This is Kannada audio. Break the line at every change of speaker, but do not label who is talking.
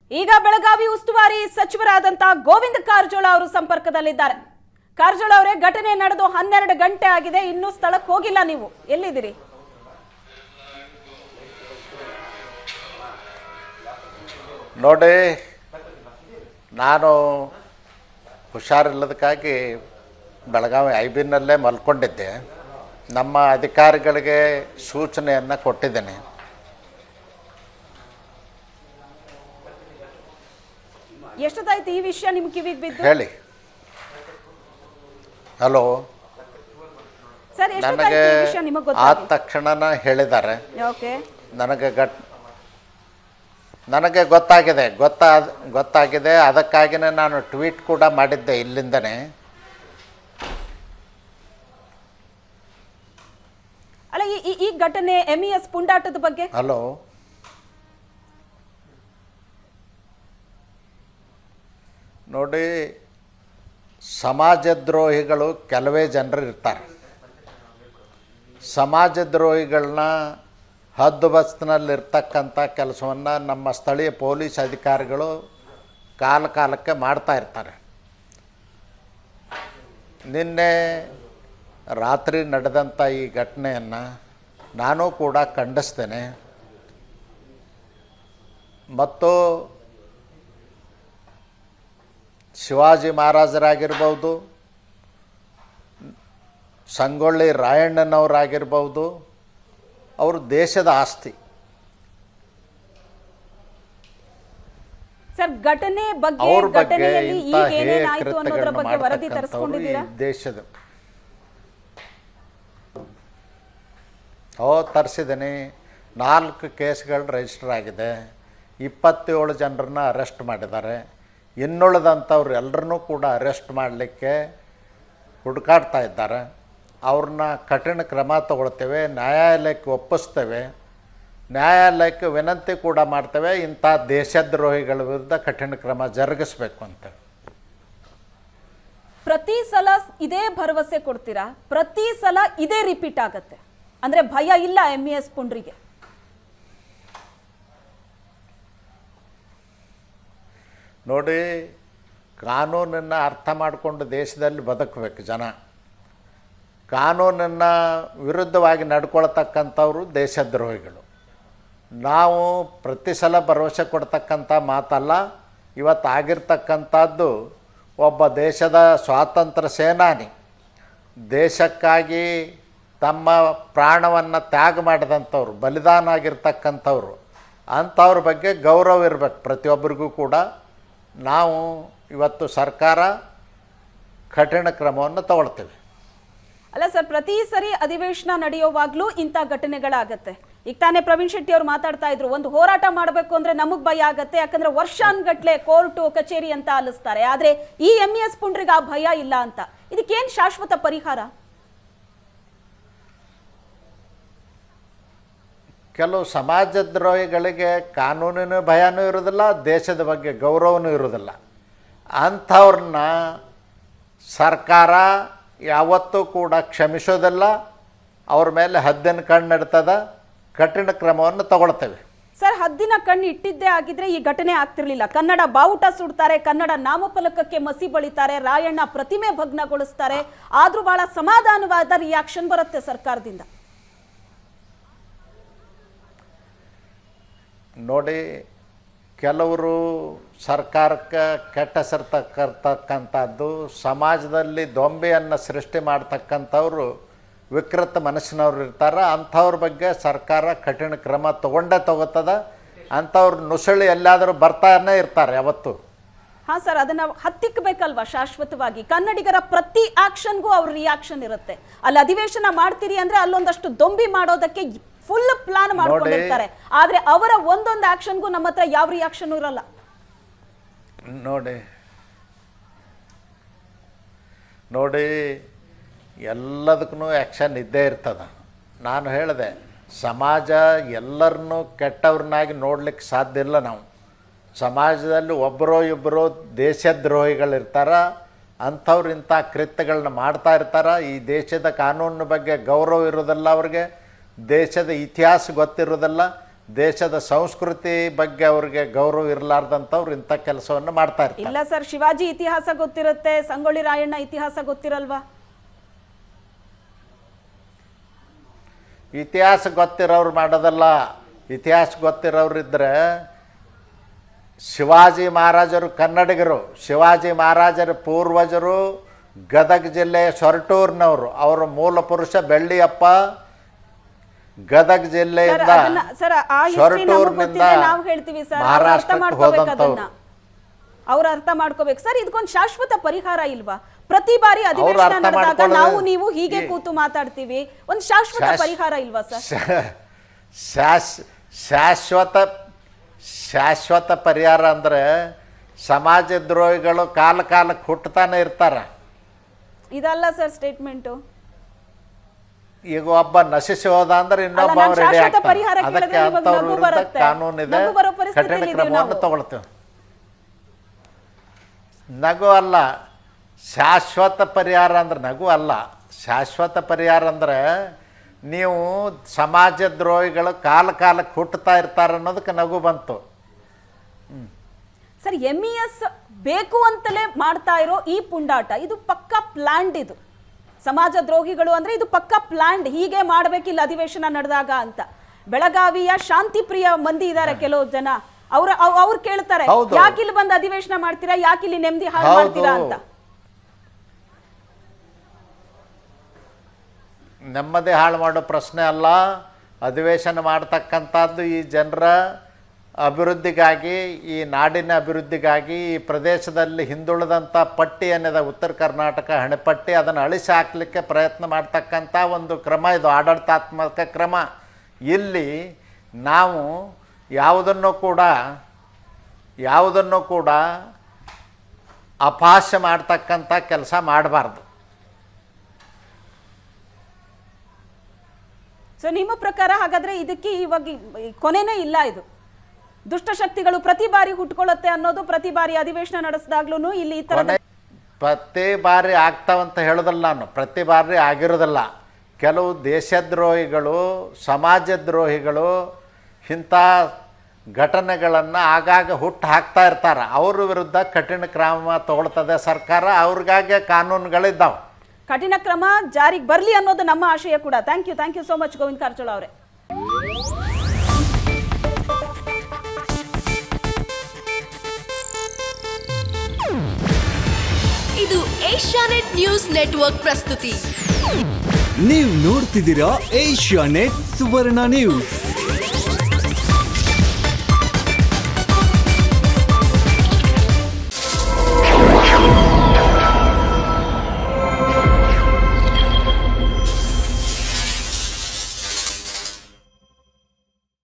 ಈಗ ಬೆಳಗಾವಿ ಉಸ್ತುವಾರಿ ಸಚಿವರಾದಂತ ಗೋವಿಂದ ಕಾರಜೋಳ ಅವರು ಸಂಪರ್ಕದಲ್ಲಿದ್ದಾರೆ ಕಾರಜೋಳ ಅವರೇ ಘಟನೆ ನಡೆದು ಹನ್ನೆರಡು ಗಂಟೆ ಆಗಿದೆ ಇನ್ನೂ ಸ್ಥಳಕ್ಕೆ ಹೋಗಿಲ್ಲ ನೀವು ಎಲ್ಲಿದ್ದೀರಿ
ನೋಡಿ ನಾನು ಹುಷಾರಿಲ್ಲದಕ್ಕಾಗಿ ಬೆಳಗಾವಿ ಐಬಿನಲ್ಲೇ ಮಲ್ಕೊಂಡಿದ್ದೆ ನಮ್ಮ ಅಧಿಕಾರಿಗಳಿಗೆ ಸೂಚನೆಯನ್ನು ಕೊಟ್ಟಿದ್ದೇನೆ
ಎಷ್ಟೊತ್ತಾಯ್ತು ಈ ವಿಷಯ ನಿಮ್ ಕಿವಿಗೆ ಬಿದ್ದು
ಹೇಳಿ ಹಲೋ
ಸರ್
ನನಗೆ
ಎಷ್ಟೊತ್ತಾಯ್ತು ಈ ವಿಷಯ ನಿಮಗೆ
ಆದ
ಗೊತ್ತಾಗಿ
ತಕ್ಷಣನ ಹೇಳಿದ್ದಾರೆ
ಓಕೆ
ನನಗೆ ಗಟ್ ನನಗೆ ಗೊತ್ತಾಗಿದೆ ಗೊತ್ತಾ ಗೊತ್ತಾಗಿದೆ ಅದಕ್ಕಾಗಿಯೇ ನಾನು ಟ್ವೀಟ್ ಕೂಡ ಮಾಡಿದ್ದೆ ಇಲ್ಲಿಂದನೇ
ಅಲ್ಲ ಈ- ಈ ಈ ಘಟನೆ ಎಂ ಇ ಎಸ್ ಪುಂಡಾಟದ ಬಗ್ಗೆ
ಹಲೋ ನೋಡಿ ಸಮಾಜದ್ರೋಹಿಗಳು ಕೆಲವೇ ಜನರು ಇರ್ತಾರೆ ಸಮಾಜದ್ರೋಹಿಗಳನ್ನ ಹದ್ದುಬಸ್ತಿನಲ್ಲಿರ್ತಕ್ಕಂಥ ಕೆಲಸವನ್ನು ನಮ್ಮ ಸ್ಥಳೀಯ ಪೊಲೀಸ್ ಅಧಿಕಾರಿಗಳು ಕಾಲ ಕಾಲಕ್ಕೆ ಮಾಡ್ತಾ ಇರ್ತಾರೆ ನಿನ್ನೆ ರಾತ್ರಿ ನಡೆದಂಥ ಈ ಘಟನೆಯನ್ನು ನಾನು ಕೂಡ ಖಂಡಿಸ್ತೇನೆ ಮತ್ತು ಶಿವಾಜಿ ಮಹಾರಾಜರಾಗಿರ್ಬೋದು ಸಂಗೊಳ್ಳಿ ರಾಯಣ್ಣನವರಾಗಿರ್ಬೋದು ಅವರು ದೇಶದ ಆಸ್ತಿ
ಸರ್ ಘಟನೆ ಬಗ್ಗೆ
ಅವ್ರ ಬಗ್ಗೆ
ಘಟನೆಯಲ್ಲಿ
ಇಂಥ
ಈಗ
ಹೇಯ
ಏನೇನಾಯ್ತು ಅನ್ನೋದ್ರ
ಕೃತ್ಯಗಳನ್ನ
ಬಗ್ಗೆ ವರದಿ
ಮಾಡ್ತಕ್ಕಂಥವ್ರು ಈ
ತರಿಸ್ಕೊಂಡಿದ್ದೀರಾ
ದೇಶದ ಓ ತರಿಸಿದ್ದೀನಿ ನಾಲ್ಕು ಕೇಸ್ಗಳು ರಿಜಿಸ್ಟರ್ ಆಗಿದೆ ಇಪ್ಪತ್ತೇಳು ಜನರನ್ನ ಅರೆಸ್ಟ್ ಮಾಡಿದ್ದಾರೆ ಇನ್ನುಳಿದಂಥವ್ರು ಎಲ್ಲರನ್ನೂ ಕೂಡ ಅರೆಸ್ಟ್ ಮಾಡಲಿಕ್ಕೆ ಹುಡುಕಾಡ್ತಾ ಇದ್ದಾರೆ ಅವ್ರನ್ನ ಕಠಿಣ ಕ್ರಮ ತಗೊಳ್ತೇವೆ ನ್ಯಾಯಾಲಯಕ್ಕೆ ಒಪ್ಪಿಸ್ತೇವೆ ನ್ಯಾಯಾಲಯಕ್ಕೆ ವಿನಂತಿ ಕೂಡ ಮಾಡ್ತೇವೆ ಇಂಥ ದೇಶದ್ರೋಹಿಗಳ ವಿರುದ್ಧ ಕಠಿಣ ಕ್ರಮ ಜರುಗಿಸ್ಬೇಕು ಅಂತ
ಪ್ರತಿ ಸಲ ಇದೇ ಭರವಸೆ ಕೊಡ್ತೀರಾ ಪ್ರತಿ ಸಲ ಇದೇ ರಿಪೀಟ್ ಆಗತ್ತೆ ಅಂದ್ರೆ ಭಯ ಇಲ್ಲ ಎಂ ಇ ಎಸ್ ಪುಂಡ್ರಿಗೆ
ನೋಡಿ ಕಾನೂನನ್ನು ಅರ್ಥ ಮಾಡಿಕೊಂಡು ದೇಶದಲ್ಲಿ ಬದುಕಬೇಕು ಜನ ಕಾನೂನನ್ನು ವಿರುದ್ಧವಾಗಿ ನಡ್ಕೊಳ್ತಕ್ಕಂಥವ್ರು ದೇಶದ್ರೋಹಿಗಳು ನಾವು ಪ್ರತಿ ಸಲ ಭರವಸೆ ಕೊಡ್ತಕ್ಕಂಥ ಮಾತಲ್ಲ ಇವತ್ತು ಆಗಿರ್ತಕ್ಕಂಥದ್ದು ಒಬ್ಬ ದೇಶದ ಸ್ವಾತಂತ್ರ್ಯ ಸೇನಾನಿ ದೇಶಕ್ಕಾಗಿ ತಮ್ಮ ಪ್ರಾಣವನ್ನು ತ್ಯಾಗ ಮಾಡಿದಂಥವ್ರು ಬಲಿದಾನ ಆಗಿರ್ತಕ್ಕಂಥವ್ರು ಅಂಥವ್ರ ಬಗ್ಗೆ ಗೌರವ ಇರಬೇಕು ಪ್ರತಿಯೊಬ್ಬರಿಗೂ ಕೂಡ ನಾವು ಇವತ್ತು ಸರ್ಕಾರ ಕಠಿಣ ಕ್ರಮವನ್ನು ತಗೊಳ್ತೇವೆ
ಅಲ್ಲ ಸರ್ ಪ್ರತಿ ಸರಿ ಅಧಿವೇಶನ ನಡೆಯುವಾಗ್ಲೂ ಇಂಥ ಘಟನೆಗಳಾಗತ್ತೆ ಈಗ ತಾನೇ ಪ್ರವೀಣ್ ಶೆಟ್ಟಿ ಅವರು ಮಾತಾಡ್ತಾ ಇದ್ರು ಒಂದು ಹೋರಾಟ ಮಾಡಬೇಕು ಅಂದ್ರೆ ನಮಗ್ ಭಯ ಆಗತ್ತೆ ಯಾಕಂದ್ರೆ ವರ್ಷಾನ್ಗಟ್ಲೆ ಕೋರ್ಟು ಕಚೇರಿ ಅಂತ ಅಲಿಸ್ತಾರೆ ಆದ್ರೆ ಈ ಎಂ ಇ ಎಸ್ ಪುಂಡ್ರಿಗೆ ಆ ಭಯ ಇಲ್ಲ ಅಂತ ಇದಕ್ಕೇನ್ ಶಾಶ್ವತ ಪರಿಹಾರ
ಕೆಲವು ಸಮಾಜದ್ರೋಹಿಗಳಿಗೆ ಕಾನೂನಿನ ಭಯನೂ ಇರೋದಿಲ್ಲ ದೇಶದ ಬಗ್ಗೆ ಗೌರವನೂ ಇರೋದಿಲ್ಲ ಅಂಥವ್ರನ್ನ ಸರ್ಕಾರ ಯಾವತ್ತೂ ಕೂಡ ಕ್ಷಮಿಸೋದಿಲ್ಲ ಅವ್ರ ಮೇಲೆ ಹದ್ದಿನ ಕಣ್ಣಿಡ್ತದ ಕಠಿಣ ಕ್ರಮವನ್ನು ತಗೊಳ್ತೇವೆ
ಸರ್ ಹದ್ದಿನ ಕಣ್ಣು ಇಟ್ಟಿದ್ದೇ ಆಗಿದ್ರೆ ಈ ಘಟನೆ ಆಗ್ತಿರ್ಲಿಲ್ಲ ಕನ್ನಡ ಬಾವುಟ ಸುಡ್ತಾರೆ ಕನ್ನಡ ನಾಮಫಲಕಕ್ಕೆ ಮಸಿ ಬಳಿತಾರೆ ರಾಯಣ್ಣ ಪ್ರತಿಮೆ ಭಗ್ನಗೊಳಿಸ್ತಾರೆ ಆದ್ರೂ ಬಹಳ ಸಮಾಧಾನವಾದ ರಿಯಾಕ್ಷನ್ ಬರುತ್ತೆ ಸರ್ಕಾರದಿಂದ
ನೋಡಿ ಕೆಲವರು ಸರ್ಕಾರಕ್ಕೆ ಕೆಟ್ಟ ಹೆಸರು ತಕ್ಕಂಥದ್ದು ಸಮಾಜದಲ್ಲಿ ದೊಂಬೆಯನ್ನು ಸೃಷ್ಟಿ ಮಾಡ್ತಕ್ಕಂಥವ್ರು ವಿಕೃತ ಮನಸ್ಸಿನವ್ರು ಇರ್ತಾರೆ ಅಂಥವ್ರ ಬಗ್ಗೆ ಸರ್ಕಾರ ಕಠಿಣ ಕ್ರಮ ತಗೊಂಡೇ ತಗೋತದ ಅಂಥವ್ರು ನುಸುಳಿ ಎಲ್ಲಾದರೂ ಬರ್ತಾನೆ ಇರ್ತಾರೆ ಯಾವತ್ತು
ಹಾ ಸರ್ ಅದನ್ನ ಹತ್ತಿಕ್ಕಬೇಕಲ್ವಾ ಶಾಶ್ವತವಾಗಿ ಕನ್ನಡಿಗರ ಪ್ರತಿ ಆಕ್ಷನ್ಗೂ ಅವ್ರ ರಿಯಾಕ್ಷನ್ ಇರುತ್ತೆ ಅಲ್ಲಿ ಅಧಿವೇಶನ ಮಾಡ್ತೀರಿ ಅಂದ್ರೆ ಅಲ್ಲೊಂದಷ್ಟು ದೊಂಬಿ ಮಾಡೋದಕ್ಕೆ ಫುಲ್ ಪ್ಲಾನ್ ಮಾಡ್ಕೊಂಡಿರ್ತಾರೆ ಆದ್ರೆ ಅವರ ಒಂದೊಂದು ಆಕ್ಷನ್ಗೂ ನಮ್ಮ ಹತ್ರ ಯಾವ ರಿಯಾಕ್ಷನ್ ಇರಲ್ಲ
ನೋಡಿ ನೋಡಿ ಎಲ್ಲದಕ್ಕೂ ಆ್ಯಕ್ಷನ್ ಇದ್ದೇ ಇರ್ತದೆ ನಾನು ಹೇಳಿದೆ ಸಮಾಜ ಎಲ್ಲರನ್ನೂ ಕೆಟ್ಟವ್ರನ್ನಾಗಿ ನೋಡ್ಲಿಕ್ಕೆ ಸಾಧ್ಯ ಇಲ್ಲ ನಾವು ಸಮಾಜದಲ್ಲಿ ಒಬ್ಬರೋ ಇಬ್ಬರೋ ದೇಶದ್ರೋಹಿಗಳಿರ್ತಾರ ಅಂಥವ್ರು ಇಂಥ ಕೃತ್ಯಗಳನ್ನ ಮಾಡ್ತಾ ಇರ್ತಾರೆ ಈ ದೇಶದ ಕಾನೂನಿನ ಬಗ್ಗೆ ಗೌರವ ಇರೋದಿಲ್ಲ ಅವ್ರಿಗೆ ದೇಶದ ಇತಿಹಾಸ ಗೊತ್ತಿರೋದಿಲ್ಲ ದೇಶದ ಸಂಸ್ಕೃತಿ ಬಗ್ಗೆ ಅವ್ರಿಗೆ ಗೌರವ ಇರಲಾರ್ದಂಥವ್ರು ಇಂಥ ಕೆಲಸವನ್ನು ಮಾಡ್ತಾ ಇರ್ತಾರೆ
ಇಲ್ಲ ಸರ್ ಶಿವಾಜಿ ಇತಿಹಾಸ ಗೊತ್ತಿರುತ್ತೆ ಸಂಗೊಳ್ಳಿ ರಾಯಣ್ಣ ಇತಿಹಾಸ ಗೊತ್ತಿರಲ್ವಾ
ಇತಿಹಾಸ ಗೊತ್ತಿರೋರು ಮಾಡೋದಲ್ಲ ಇತಿಹಾಸ ಗೊತ್ತಿರೋರಿದ್ದರೆ ಶಿವಾಜಿ ಮಹಾರಾಜರು ಕನ್ನಡಿಗರು ಶಿವಾಜಿ ಮಹಾರಾಜರ ಪೂರ್ವಜರು ಗದಗ ಜಿಲ್ಲೆ ಸೊರಟೂರಿನವರು ಅವರ ಮೂಲ ಪುರುಷ ಬೆಳ್ಳಿಯಪ್ಪ ಗದಗ
ಸರ್
ಜಿಲ್ಲೆಯಿಂದ
ಅದನ್ನ ಸರ್ ಆ ಹಿಸ್ಟ್ರಿ ನಮಗೆ
ಸೊರಟೂರಿನಿಂದ
ಗೊತ್ತಿದೆ ನಾವು ಹೇಳ್ತೀವಿ ಸರ್ ಅವ್ರು ಅರ್ಥ
ಮಹಾರಾಷ್ಟ್ರಕ್ಕೆ
ಮಾಡ್ಕೋಬೇಕು ಅದನ್ನ
ಹೋದಂಥವ್ರು
ಅವ್ರು ಅರ್ಥ ಮಾಡ್ಕೋಬೇಕು ಸರ್ ಇದಕ್ಕೊಂದು ಶಾಶ್ವತ ಪರಿಹಾರ ಇಲ್ವಾ ಪ್ರತಿ ಬಾರಿ
ಅವ್ರು
ಅಧಿವೇಶನ
ಅರ್ಥ
ನಡೆದಾಗ
ಮಾಡ್ಕೊಳ್ಳೋದು-
ನಾವು ನೀವು ಹೀಗೆ
ಈ-
ಕೂತು ಮಾತಾಡ್ತೀವಿ ಒಂದು ಶಾಶ್ವತ
ಶಾಶ್-
ಪರಿಹಾರ ಇಲ್ವಾ ಸರ್
ಶಾ- ಶಾಶ್ ಶಾಶ್ವತ ಶಾಶ್ವತ ಪರಿಹಾರ ಅಂದರೆ ಸಮಾಜ ದ್ರೋಹಿಗಳು ಕಾಲ ಕಾಲಕ್ಕೆ ಹುಟ್ಟತಾನೆ ಇರ್ತಾರೆ
ಇದಲ್ಲ ಸರ್ ಸ್ಟೇಟ್ಮೆಂಟು
ಈಗ ಒಬ್ಬ ನಶಿಸಿ ಹೋದ ಅಂದ್ರೆ ಇನ್ನೊಬ್ಬ
ನಾನ್
ರೆಡಿ
ಶಾಶ್ವತ
ಆಗ್ತಾನೆ
ಪರಿಹಾರ
ಅದಕ್ಕೆ
ಕೇಳಿದ್ರೆ ನಿಮಗೆ
ಅಂಥವ್ರ
ನಗು
ವಿರುದ್ಧ
ಬರುತ್ತೆ.
ಕಾನೂನು ಇದೆ
ನಗು ಬರೋ ಪರಿಸ್ಥಿತಿಲಿ
ಕಠಿಣ
ಇದೀವಿ
ಕ್ರಮವನ್ನು
ನಾವು.
ತಗೊಳ್ತೀವಿ ನಗು ಅಲ್ಲ ಶಾಶ್ವತ ಪರಿಹಾರ ಅಂದ್ರೆ ನಗು ಅಲ್ಲ ಶಾಶ್ವತ ಪರಿಹಾರ ಅಂದ್ರೆ ನೀವು ಸಮಾಜ ದ್ರೋಹಿಗಳು ಕಾಲ ಕಾಲಕ್ಕೆ ಹುಟ್ಟುತ್ತಾ ಇರ್ತಾರೆ ಅನ್ನೋದಕ್ಕೆ ನಗು ಬಂತು
ಸರ್ ಎಂ ಇ ಎಸ್ ಬೇಕು ಅಂತಲೇ ಮಾಡ್ತಾ ಇರೋ ಈ ಪುಂಡಾಟ ಇದು ಪಕ್ಕಾ ಪ್ಲಾನ್ಡ್ ಇದು ಸಮಾಜ ದ್ರೋಹಿಗಳು ಅಂದ್ರೆ ಇದು ಪಕ್ಕಾ ಪ್ಲಾನ್ಡ್ ಹೀಗೆ ಮಾಡ್ಬೇಕಿಲ್ಲ ಅಧಿವೇಶನ ನಡೆದಾಗ ಅಂತ ಬೆಳಗಾವಿಯ ಶಾಂತಿ ಪ್ರಿಯ ಮಂದಿ ಇದ್ದಾರೆ ಕೆಲವು ಜನ ಅವ್ರ ಅವ್- ಅವ್ರು ಕೇಳ್ತಾರೆ
ಹೌದು.
ಯಾಕಿಲ್ಲಿ ಬಂದು ಅಧಿವೇಶನ ಮಾಡ್ತೀರಾ ಯಾಕಿಲ್ಲಿ ನೆಮ್ಮದಿ ಹಾಳು
ಹೌದು.
ಮಾಡ್ತೀರಾ ಅಂತ
ನೆಮ್ಮದಿ ಹಾಳು ಮಾಡೋ ಪ್ರಶ್ನೆ ಅಲ್ಲ ಅಧಿವೇಶನ ಮಾಡ್ತಕ್ಕಂಥದ್ದು ಈ ಜನರ ಅಭಿವೃದ್ಧಿಗಾಗಿ ಈ ನಾಡಿನ ಅಭಿವೃದ್ಧಿಗಾಗಿ ಈ ಪ್ರದೇಶದಲ್ಲಿ ಹಿಂದುಳಿದಂಥ ಪಟ್ಟಿ ಏನಿದೆ ಉತ್ತರ ಕರ್ನಾಟಕ ಹಣೆಪಟ್ಟಿ ಅದನ್ನು ಅಳಿಸಿ ಹಾಕಲಿಕ್ಕೆ ಪ್ರಯತ್ನ ಮಾಡ್ತಕ್ಕಂಥ ಒಂದು ಕ್ರಮ ಇದು ಆಡಳಿತಾತ್ಮಕ ಕ್ರಮ ಇಲ್ಲಿ ನಾವು ಯಾವುದನ್ನು ಕೂಡ ಯಾವುದನ್ನು ಕೂಡ ಅಪಹಾಸ್ಯ ಮಾಡ್ತಕ್ಕಂಥ ಕೆಲಸ ಮಾಡಬಾರ್ದು
ಸೊ ನಿಮ್ಮ ಪ್ರಕಾರ ಹಾಗಾದ್ರೆ ಇದಕ್ಕೆ ಇವಾಗ ಈ ಕೊನೆನೇ ಇಲ್ಲ ಇದು ದುಷ್ಟಶಕ್ತಿಗಳು ಪ್ರತಿ ಬಾರಿ ಹುಟ್ಕೊಳ್ಳುತ್ತೆ ಅನ್ನೋದು ಪ್ರತಿ ಬಾರಿ ಅಧಿವೇಶನ ನಡೆಸಿದಾಗ್ಲೂ ಇಲ್ಲಿ ಈ ತರದ
ಕೊನೆ ಪ್ರತಿ ಬಾರಿ ಆಗ್ತಾವಂತ ಹೇಳೋದಲ್ಲ ನಾನು ಪ್ರತಿ ಬಾರಿ ಆಗಿರೋದಿಲ್ಲ ಕೆಲವು ದೇಶದ್ರೋಹಿಗಳು ಸಮಾಜದ್ರೋಹಿಗಳು ಇಂಥ ಘಟನೆಗಳನ್ನು ಆಗಾಗ ಹುಟ್ಟು ಹಾಕ್ತಾ ಇರ್ತಾರೆ ಅವ್ರ ವಿರುದ್ಧ ಕಠಿಣ ಕ್ರಮ ತಗೊಳ್ತದೆ ಸರ್ಕಾರ ಅವ್ರಿಗಾಗೆ ಕಾನೂನುಗಳಿದ್ದಾವೆ
ಕಠಿಣ ಕ್ರಮ ಜಾರಿಗೆ ಬರಲಿ ಅನ್ನೋದು ನಮ್ಮ ಆಶಯ ಕೂಡ thank you thank you so much Govind Karjol ಅವರೇ
ಇದು ಏಷ್ಯಾನೆಟ್ ನ್ಯೂಸ್ ನೆಟ್ವರ್ಕ್ ಪ್ರಸ್ತುತಿ
ನೀವು ನೋಡ್ತಿದ್ದೀರಾ ಏಷ್ಯಾ ನೆಟ್ ಸುವರ್ಣ ನ್ಯೂಸ್